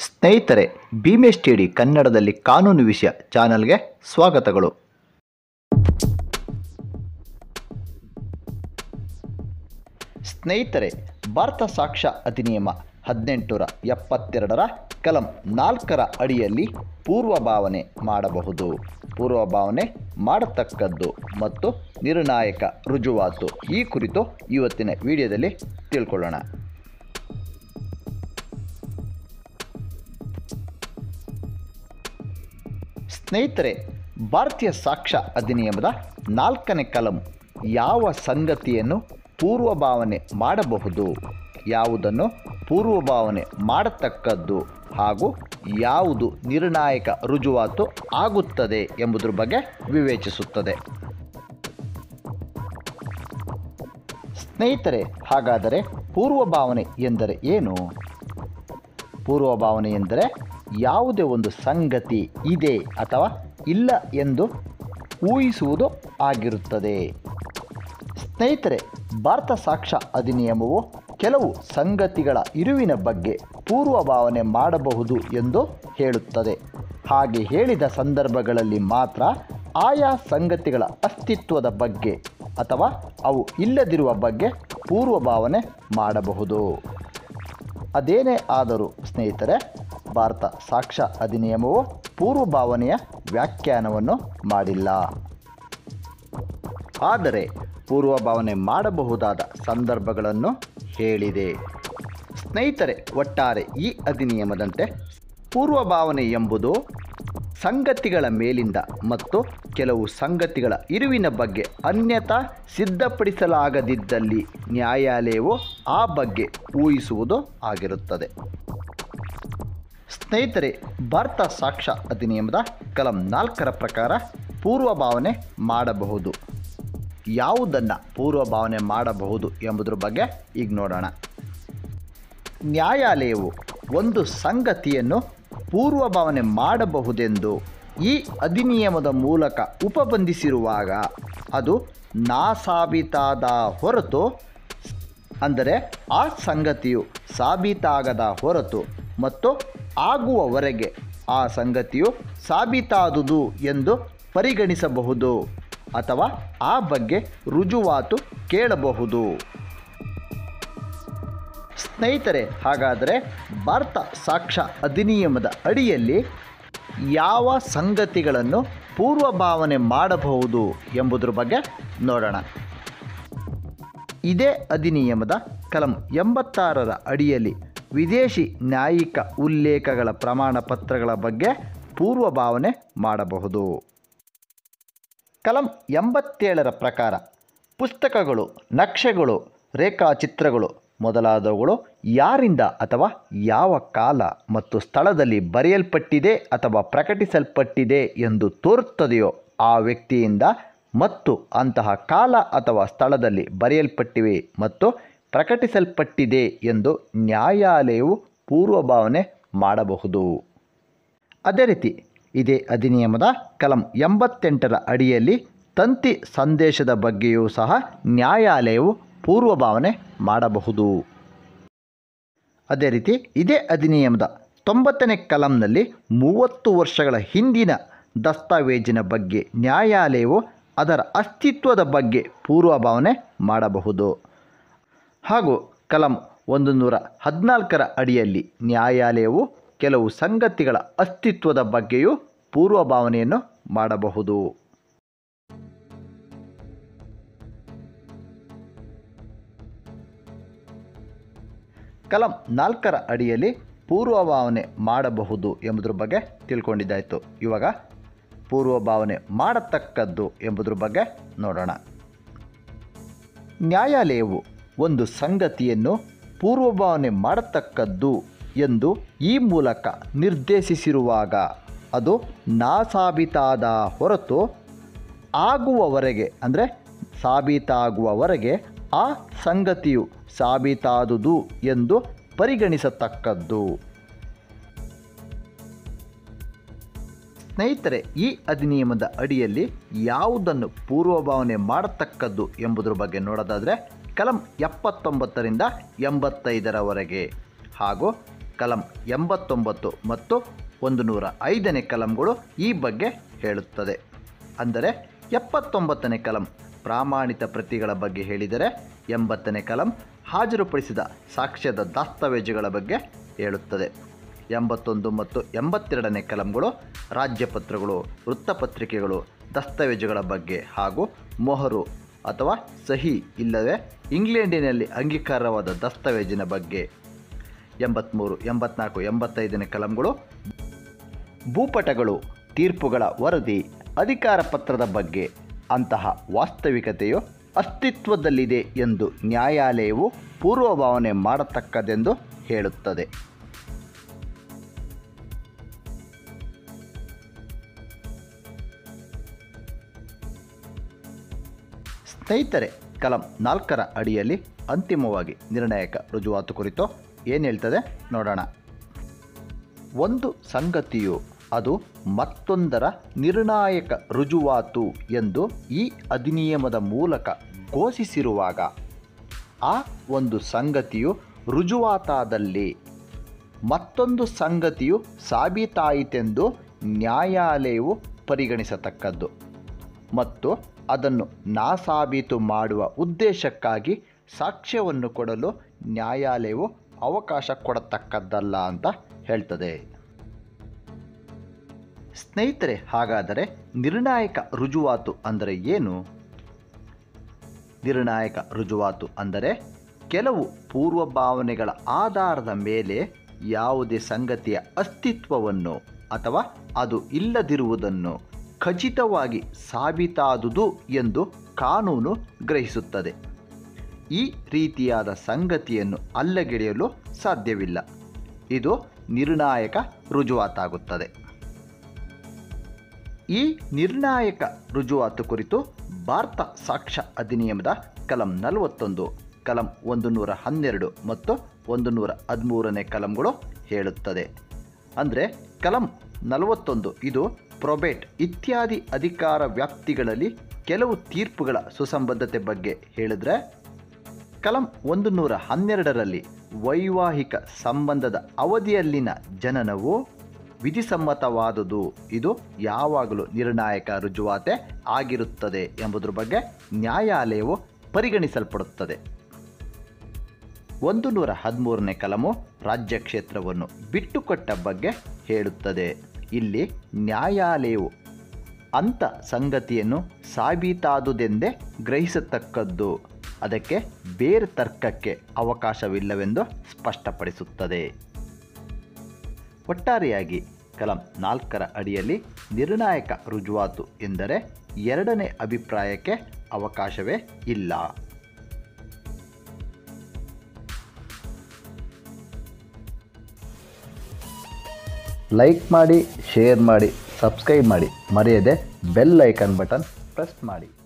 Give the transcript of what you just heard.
ಸ್ನೇಹಿತರೆ ಭೀಮೇಶ್ ಟಿಡಿ ಕನ್ನಡದಲ್ಲಿ ಕಾನೂನು ವಿಷಯ ಚಾನಲ್ಗೆ ಸ್ವಾಗತಗಳು ಸ್ನೇಹಿತರೆ ಭಾರತ ಸಾಕ್ಷ್ಯ ಅಧಿನಿಯಮ ಹದಿನೆಂಟುರ ಎಪ್ಪತ್ತೆರಡರ ಕಲಂ ನಾಲ್ಕರ ಅಡಿಯಲ್ಲಿ ಪೂರ್ವಭಾವನೆ ಮಾಡಬಹುದು ಪೂರ್ವಭಾವನೆ ಮಾಡತಕ್ಕದ್ದು ಮತ್ತು ನಿರ್ಣಾಯಕ ರುಜುವಾತು ಈ ಕುರಿತು ಇವತ್ತಿನ ವಿಡಿಯೋದಲ್ಲಿ ತಿಳ್ಕೊಳ್ಳೋಣ ಸ್ನೇಹಿತರೆ ಭಾರತೀಯ ಸಾಕ್ಷ್ಯ ಅಧಿನಿಯಮದ ನಾಲ್ಕನೇ ಕಲಂ ಯಾವ ಸಂಗತಿಯನ್ನು ಪೂರ್ವಭಾವನೆ ಮಾಡಬಹುದು ಯಾವುದನ್ನು ಪೂರ್ವಭಾವನೆ ಮಾಡತಕ್ಕದ್ದು ಹಾಗೂ ಯಾವುದು ನಿರ್ಣಾಯಕ ರುಜುವಾತು ಆಗುತ್ತದೆ ಎಂಬುದರ ಬಗ್ಗೆ ವಿವೇಚಿಸುತ್ತದೆ ಸ್ನೇಹಿತರೆ ಹಾಗಾದರೆ ಪೂರ್ವಭಾವನೆ ಎಂದರೆ ಏನು ಪೂರ್ವಭಾವನೆ ಎಂದರೆ ಯಾವುದೇ ಒಂದು ಸಂಗತಿ ಇದೆ ಅಥವಾ ಇಲ್ಲ ಎಂದು ಊಹಿಸುವುದು ಆಗಿರುತ್ತದೆ ಸ್ನೇಹಿತರೆ ಭಾರತ ಸಾಕ್ಷ್ಯ ಅಧಿನಿಯಮವು ಕೆಲವು ಸಂಗತಿಗಳ ಇರುವಿನ ಬಗ್ಗೆ ಪೂರ್ವಭಾವನೆ ಮಾಡಬಹುದು ಎಂದು ಹೇಳುತ್ತದೆ ಹಾಗೆ ಹೇಳಿದ ಸಂದರ್ಭಗಳಲ್ಲಿ ಮಾತ್ರ ಆಯಾ ಸಂಗತಿಗಳ ಅಸ್ತಿತ್ವದ ಬಗ್ಗೆ ಅಥವಾ ಅವು ಇಲ್ಲದಿರುವ ಬಗ್ಗೆ ಪೂರ್ವಭಾವನೆ ಮಾಡಬಹುದು ಅದೇನೇ ಆದರೂ ಸ್ನೇಹಿತರೆ ಭಾರತ ಸಾಕ್ಷ್ಯ ಅಧಿನಿಯಮವು ಪೂರ್ವಭಾವನೆಯ ವ್ಯಾಖ್ಯಾನವನ್ನು ಮಾಡಿಲ್ಲ ಆದರೆ ಪೂರ್ವಭಾವನೆ ಮಾಡಬಹುದಾದ ಸಂದರ್ಭಗಳನ್ನು ಹೇಳಿದೆ ಸ್ನೇಹಿತರೆ ಒಟ್ಟಾರೆ ಈ ಅಧಿನಿಯಮದಂತೆ ಪೂರ್ವಭಾವನೆ ಎಂಬುದು ಸಂಗತಿಗಳ ಮೇಲಿಂದ ಮತ್ತು ಕೆಲವು ಸಂಗತಿಗಳ ಇರುವಿನ ಬಗ್ಗೆ ಅನ್ಯತಾ ಸಿದ್ಧಪಡಿಸಲಾಗದಿದ್ದಲ್ಲಿ ನ್ಯಾಯಾಲಯವು ಆ ಬಗ್ಗೆ ಊಹಿಸುವುದು ಆಗಿರುತ್ತದೆ ಸ್ನೇಹಿತರೆ ಭಾರತ ಸಾಕ್ಷ್ಯ ಅಧಿನಿಯಮದ ಕಲಂ ನಾಲ್ಕರ ಪ್ರಕಾರ ಪೂರ್ವಭಾವನೆ ಮಾಡಬಹುದು ಯಾವುದನ್ನು ಪೂರ್ವಭಾವನೆ ಮಾಡಬಹುದು ಎಂಬುದರ ಬಗ್ಗೆ ಈಗ ನೋಡೋಣ ನ್ಯಾಯಾಲಯವು ಒಂದು ಸಂಗತಿಯನ್ನು ಪೂರ್ವಭಾವನೆ ಮಾಡಬಹುದೆಂದು ಈ ಅಧಿನಿಯಮದ ಮೂಲಕ ಉಪಬಂಧಿಸಿರುವಾಗ ಅದು ನಾಸಾಬೀತಾದ ಹೊರತು ಅಂದರೆ ಆ ಸಂಗತಿಯು ಸಾಬೀತಾಗದ ಹೊರತು ಮತ್ತು ಆಗುವವರೆಗೆ ಆ ಸಂಗತಿಯು ಸಾಬೀತಾದುದು ಎಂದು ಪರಿಗಣಿಸಬಹುದು ಅಥವಾ ಆ ಬಗ್ಗೆ ರುಜುವಾತು ಕೇಳಬಹುದು ಸ್ನೇಹಿತರೆ ಹಾಗಾದರೆ ಭಾರತ ಸಾಕ್ಷ್ಯ ಅಧಿನಿಯಮದ ಅಡಿಯಲ್ಲಿ ಯಾವ ಸಂಗತಿಗಳನ್ನು ಪೂರ್ವಭಾವನೆ ಮಾಡಬಹುದು ಎಂಬುದರ ಬಗ್ಗೆ ನೋಡೋಣ ಇದೇ ಅಧಿನಿಯಮದ ಕಲಂ ಎಂಬತ್ತಾರರ ಅಡಿಯಲ್ಲಿ ವಿದೇಶಿ ನ್ಯಾಯಿಕ ಉಲ್ಲೇಖಗಳ ಪ್ರಮಾಣ ಪತ್ರಗಳ ಬಗ್ಗೆ ಪೂರ್ವಭಾವನೆ ಮಾಡಬಹುದು ಕಲಂ ಎಂಬತ್ತೇಳರ ಪ್ರಕಾರ ಪುಸ್ತಕಗಳು ನಕ್ಷೆಗಳು ರೇಖಾಚಿತ್ರಗಳು ಮೊದಲಾದವುಗಳು ಯಾರಿಂದ ಅಥವಾ ಯಾವ ಕಾಲ ಮತ್ತು ಸ್ಥಳದಲ್ಲಿ ಬರೆಯಲ್ಪಟ್ಟಿದೆ ಅಥವಾ ಪ್ರಕಟಿಸಲ್ಪಟ್ಟಿದೆ ಎಂದು ತೋರುತ್ತದೆಯೋ ಆ ವ್ಯಕ್ತಿಯಿಂದ ಮತ್ತು ಅಂತಹ ಕಾಲ ಅಥವಾ ಸ್ಥಳದಲ್ಲಿ ಬರೆಯಲ್ಪಟ್ಟಿವೆ ಮತ್ತು ಪ್ರಕಟಿಸಲ್ಪಟ್ಟಿದೆ ಎಂದು ನ್ಯಾಯಾಲಯವು ಪೂರ್ವಭಾವನೆ ಮಾಡಬಹುದು ಅದೇ ರೀತಿ ಇದೇ ಅಧಿನಿಯಮದ ಕಲಂ ಎಂಬತ್ತೆಂಟರ ಅಡಿಯಲ್ಲಿ ತಂತಿ ಸಂದೇಶದ ಬಗ್ಗೆಯೂ ಸಹ ನ್ಯಾಯಾಲಯವು ಪೂರ್ವಭಾವನೆ ಮಾಡಬಹುದು ಅದೇ ರೀತಿ ಇದೇ ಅಧಿನಿಯಮದ ತೊಂಬತ್ತನೇ ಕಲಂನಲ್ಲಿ ಮೂವತ್ತು ವರ್ಷಗಳ ಹಿಂದಿನ ದಸ್ತಾವೇಜಿನ ಬಗ್ಗೆ ನ್ಯಾಯಾಲಯವು ಅದರ ಅಸ್ತಿತ್ವದ ಬಗ್ಗೆ ಪೂರ್ವಭಾವನೆ ಮಾಡಬಹುದು ಹಾಗೂ ಕಲಂ ಒಂದು ನೂರ ಹದಿನಾಲ್ಕರ ಅಡಿಯಲ್ಲಿ ನ್ಯಾಯಾಲಯವು ಕೆಲವು ಸಂಗತಿಗಳ ಅಸ್ತಿತ್ವದ ಬಗ್ಗೆಯೂ ಪೂರ್ವಭಾವನೆಯನ್ನು ಮಾಡಬಹುದು ಕಲಂ ನಾಲ್ಕರ ಅಡಿಯಲ್ಲಿ ಪೂರ್ವಭಾವನೆ ಮಾಡಬಹುದು ಎಂಬುದ್ರ ಬಗ್ಗೆ ತಿಳ್ಕೊಂಡಿದ್ದಾಯಿತು ಇವಾಗ ಪೂರ್ವಭಾವನೆ ಮಾಡತಕ್ಕದ್ದು ಎಂಬುದ್ರ ಬಗ್ಗೆ ನೋಡೋಣ ನ್ಯಾಯಾಲಯವು ಒಂದು ಸಂಗತಿಯನ್ನು ಪೂರ್ವಭಾವನೆ ಮಾಡತಕ್ಕದ್ದು ಎಂದು ಈ ಮೂಲಕ ನಿರ್ದೇಶಿಸಿರುವಾಗ ಅದು ನಾಸಾಬೀತಾದ ಹೊರತು ಆಗುವವರೆಗೆ ಅಂದರೆ ಸಾಬೀತಾಗುವವರೆಗೆ ಆ ಸಂಗತಿಯು ಸಾಬೀತಾದುದು ಎಂದು ಪರಿಗಣಿಸತಕ್ಕದ್ದು ಸ್ನೇಹಿತರೆ ಈ ಅಧಿನಿಯಮದ ಅಡಿಯಲ್ಲಿ ಯಾವುದನ್ನು ಪೂರ್ವಭಾವನೆ ಮಾಡತಕ್ಕದ್ದು ಎಂಬುದರ ಬಗ್ಗೆ ನೋಡೋದಾದರೆ ಕಲಂ ಎಪ್ಪತ್ತೊಂಬತ್ತರಿಂದ ಎಂಬತ್ತೈದರವರೆಗೆ ಹಾಗೂ ಕಲಂ ಎಂಬತ್ತೊಂಬತ್ತು ಮತ್ತು ಒಂದು ನೂರ ಐದನೇ ಕಲಂಗಳು ಈ ಬಗ್ಗೆ ಹೇಳುತ್ತದೆ ಅಂದರೆ ಎಪ್ಪತ್ತೊಂಬತ್ತನೇ ಕಲಂ ಪ್ರಾಮಾಣಿತ ಪ್ರತಿಗಳ ಬಗ್ಗೆ ಹೇಳಿದರೆ ಎಂಬತ್ತನೇ ಕಲಂ ಹಾಜರುಪಡಿಸಿದ ಸಾಕ್ಷ್ಯದ ದಸ್ತಾವೇಜುಗಳ ಬಗ್ಗೆ ಹೇಳುತ್ತದೆ ಎಂಬತ್ತೊಂದು ಮತ್ತು ಎಂಬತ್ತೆರಡನೇ ಕಲಂಗಳು ರಾಜ್ಯಪತ್ರಗಳು ವೃತ್ತಪತ್ರಿಕೆಗಳು ದಸ್ತಾವೇಜುಗಳ ಬಗ್ಗೆ ಹಾಗೂ ಮೊಹರು ಅಥವಾ ಸಹಿ ಇಲ್ಲವೇ ಇಂಗ್ಲೆಂಡಿನಲ್ಲಿ ಅಂಗೀಕಾರವಾದ ದಸ್ತಾವೇಜಿನ ಬಗ್ಗೆ ಎಂಬತ್ತ್ಮೂರು ಎಂಬತ್ನಾಲ್ಕು ಎಂಬತ್ತೈದನೇ ಕಲಂಗಳು ಭೂಪಟಗಳು ತೀರ್ಪುಗಳ ವರದಿ ಅಧಿಕಾರ ಪತ್ರದ ಬಗ್ಗೆ ಅಂತಹ ವಾಸ್ತವಿಕತೆಯು ಅಸ್ತಿತ್ವದಲ್ಲಿದೆ ಎಂದು ನ್ಯಾಯಾಲಯವು ಪೂರ್ವಭಾವನೆ ಮಾಡತಕ್ಕದೆಂದು ಹೇಳುತ್ತದೆ ಸ್ನೇಹಿತರೆ ಕಲಂ ನಾಲ್ಕರ ಅಡಿಯಲ್ಲಿ ಅಂತಿಮವಾಗಿ ನಿರ್ಣಾಯಕ ರುಜುವಾತು ಕುರಿತು ಏನು ಹೇಳ್ತದೆ ನೋಡೋಣ ಒಂದು ಸಂಗತಿಯು ಅದು ಮತ್ತೊಂದರ ನಿರ್ಣಾಯಕ ರುಜುವಾತು ಎಂದು ಈ ಅಧಿನಿಯಮದ ಮೂಲಕ ಘೋಷಿಸಿರುವಾಗ ಆ ಒಂದು ಸಂಗತಿಯು ರುಜುವಾತಾದಲ್ಲಿ ಮತ್ತೊಂದು ಸಂಗತಿಯು ಸಾಬೀತಾಯಿತೆಂದು ನ್ಯಾಯಾಲಯವು ಪರಿಗಣಿಸತಕ್ಕದ್ದು ಮತ್ತು ಅದನ್ನು ನಾಸಾಬೀತು ಮಾಡುವ ಉದ್ದೇಶಕ್ಕಾಗಿ ಸಾಕ್ಷ್ಯವನ್ನು ಕೊಡಲು ನ್ಯಾಯಾಲಯವು ಅವಕಾಶ ಕೊಡತಕ್ಕದ್ದಲ್ಲ ಅಂತ ಹೇಳ್ತದೆ ಸ್ನೇಹಿತರೆ ಹಾಗಾದರೆ ನಿರ್ಣಾಯಕ ರುಜುವಾತು ಅಂದರೆ ಏನು ನಿರ್ಣಾಯಕ ರುಜುವಾತು ಅಂದರೆ ಕೆಲವು ಪೂರ್ವಭಾವನೆಗಳ ಆಧಾರದ ಮೇಲೆ ಯಾವುದೇ ಸಂಗತಿಯ ಅಸ್ತಿತ್ವವನ್ನು ಅಥವಾ ಅದು ಇಲ್ಲದಿರುವುದನ್ನು ಖಚಿತವಾಗಿ ಸಾಬೀತಾದುದು ಎಂದು ಕಾನೂನು ಗ್ರಹಿಸುತ್ತದೆ ಈ ರೀತಿಯಾದ ಸಂಗತಿಯನ್ನು ಅಲ್ಲಗೆಳೆಯಲು ಸಾಧ್ಯವಿಲ್ಲ ಇದು ನಿರ್ಣಾಯಕ ರುಜುವಾತಾಗುತ್ತದೆ ಈ ನಿರ್ಣಾಯಕ ರುಜುವಾತು ಕುರಿತು ಭಾರತ ಸಾಕ್ಷ್ಯ ಅಧಿನಿಯಮದ ಕಲಂ ನಲವತ್ತೊಂದು ಕಲಂ ಒಂದು ನೂರ ಹನ್ನೆರಡು ಮತ್ತು ಒಂದು ನೂರ ಹದಿಮೂರನೇ ಕಲಂಗಳು ಹೇಳುತ್ತದೆ ಅಂದರೆ ಕಲಂ ನಲವತ್ತೊಂದು ಇದು ಪ್ರೊಬೇಟ್ ಇತ್ಯಾದಿ ಅಧಿಕಾರ ವ್ಯಾಪ್ತಿಗಳಲ್ಲಿ ಕೆಲವು ತೀರ್ಪುಗಳ ಸುಸಂಬದ್ಧತೆ ಬಗ್ಗೆ ಹೇಳಿದ್ರೆ ಕಲಂ ಒಂದು ನೂರ ಹನ್ನೆರಡರಲ್ಲಿ ವೈವಾಹಿಕ ಸಂಬಂಧದ ಅವಧಿಯಲ್ಲಿನ ಜನನವು ವಿಧಿಸಮ್ಮತವಾದುದು ಇದು ಯಾವಾಗಲೂ ನಿರ್ಣಾಯಕ ರುಜುವಾತೆ ಆಗಿರುತ್ತದೆ ಎಂಬುದರ ಬಗ್ಗೆ ನ್ಯಾಯಾಲಯವು ಪರಿಗಣಿಸಲ್ಪಡುತ್ತದೆ ಒಂದು ನೂರ ಹದಿಮೂರನೇ ಕಲಮು ರಾಜ್ಯ ಕ್ಷೇತ್ರವನ್ನು ಬಿಟ್ಟುಕೊಟ್ಟ ಬಗ್ಗೆ ಹೇಳುತ್ತದೆ ಇಲ್ಲಿ ನ್ಯಾಯಾಲಯವು ಅಂಥ ಸಂಗತಿಯನ್ನು ಸಾಬೀತಾದುದೆಂದೇ ಗ್ರಹಿಸತಕ್ಕದ್ದು ಅದಕ್ಕೆ ಬೇರೆ ತರ್ಕಕ್ಕೆ ಅವಕಾಶವಿಲ್ಲವೆಂದು ಸ್ಪಷ್ಟಪಡಿಸುತ್ತದೆ ಒಟ್ಟಾರೆಯಾಗಿ ಕಲಂ ನಾಲ್ಕರ ಅಡಿಯಲ್ಲಿ ನಿರ್ಣಾಯಕ ರುಜುವಾತು ಎಂದರೆ ಎರಡನೇ ಅಭಿಪ್ರಾಯಕ್ಕೆ ಅವಕಾಶವೇ ಇಲ್ಲ ಲೈಕ್ ಮಾಡಿ ಶೇರ್ ಮಾಡಿ ಸಬ್ಸ್ಕ್ರೈಬ್ ಮಾಡಿ ಮರೆಯದೆ ಬೆಲ್ ಐಕನ್ ಬಟನ್ ಪ್ರೆಸ್ ಮಾಡಿ